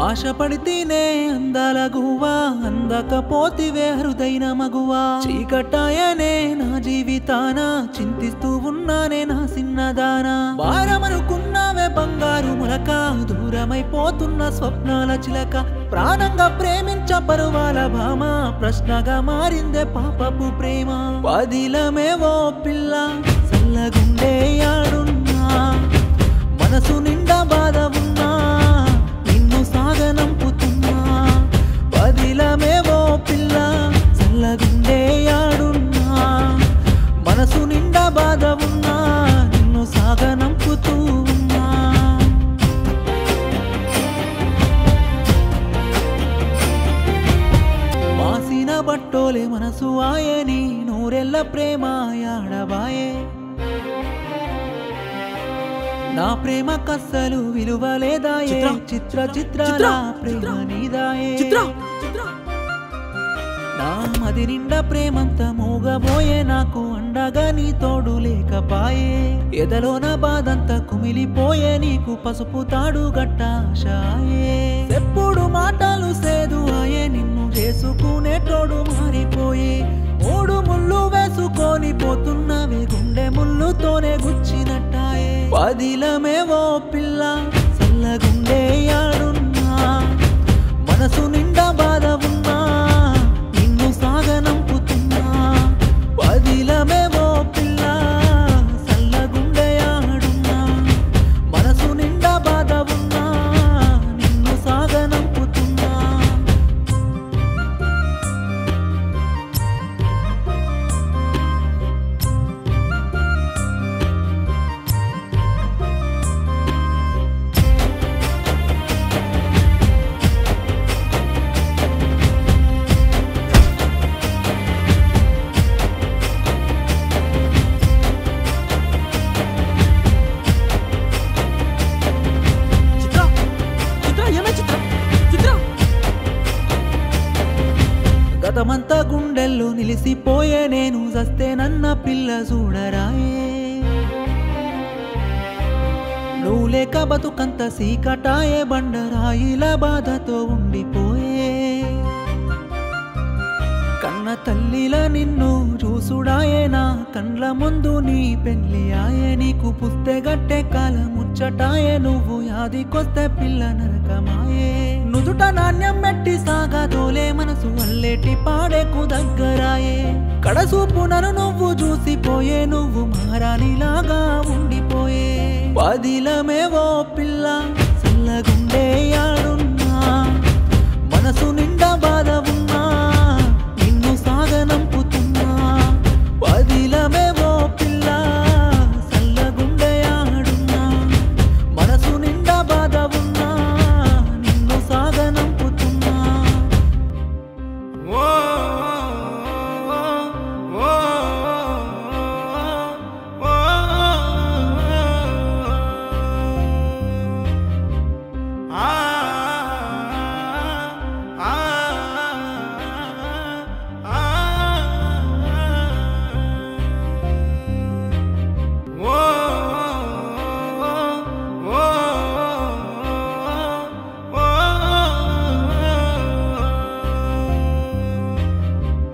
ఆశపడితేనే అందాల గువ్వా అందకపోతివే హృదైన మగువా చీకటాయనే నా జీవితాన చింతిస్తూ ఉన్నానే నా సిన్నదానా భారమనుకున్నావే బంగారు ములక దూరమైపోతున్న స్వప్నాల చిలక ప్రాణంగా ప్రేమించ పరువాల భామ ప్రశ్నగా మారిందే పాపపు ప్రేమ పదిలమేవో పిల్ల చల్లగుండే యాడున్నా మనసు నిండా బాధ ఉన్నా నిన్ను సాగనంపుతున్నా పదిలమేవో పిల్ల చల్లగుండే యాడున్నా మనసు నిండా బాధ ఉన్నా నిన్ను సాగనంపుతూ ఉన్నా మాసిన బట్టోలే మనసు ఆయని నూరెల్ల ప్రేమ యాడబాయే నా ప్రేమ కస్సలు విలువ లేదాయే చిత్ర, చిత్ర చిత్రాల చిత్ర, ప్రేమ చిత్ర, నీదాయే చిత్ర చిత్ర నా మది నిండా ప్రేమంత మూగబోయే నాకు అండగా నీ తోడు లేకపాయే ఎదలోన బాధంతా కుమిలిపోయే నీకు పసుపు తాడు గట్టాశాయే ఎప్పుడు మాటలు సేదు ఆయే నిన్ను చేసుకునే తోడు మారిపోయి మూడు ముళ్ళు వేసుకొని పోతున్నవే గుండె ముళ్ళుతోనే గుచ్చినట్టాయే పదిలమేవో పిల్ల చల్లగుండే యాడున్నా మనసు నిండా బాధ ఉన్నా నిన్ను సాగనంపుతున్నా పదిలమేవో పిల్ల చల్లగుండెయాడున్నా మనసు నిండా బాధ ఉన్నా నిన్ను సాగనంపుతున్నా చిత్ర చిత్ర ఏమే చిత్ర చిత్ర గతమంతా గుండెల్లో నిలిసిపోయే నేను చస్తే నన్న పిల్ల చూడరాయే నువ్వు లేక బతుకంత సీకటాయే బండరాయిల బాధతో ఉండిపోయే కన్న తల్లిల నిన్ను చూసుడాయే నా కండ్ల ముందు నీ పెళ్లి ఆయే నీకు పుస్తే గట్టె కాల ముచ్చటాయే నువ్వు యాదికొస్తే పిల్ల నరకమాయే నుదుట నాణ్యం మెట్టి సాగదోలే మనసు అల్లేటి పాడేకు దగ్గరాయే కడసూపు నన్ను నువ్వు చూసిపోయే నువ్వు మారానిలాగా ఉండిపోయే పదిలమేవో పిల్ల చల్లగుండే యాడున్నా మనసు నిండా బాధ ఉన్నా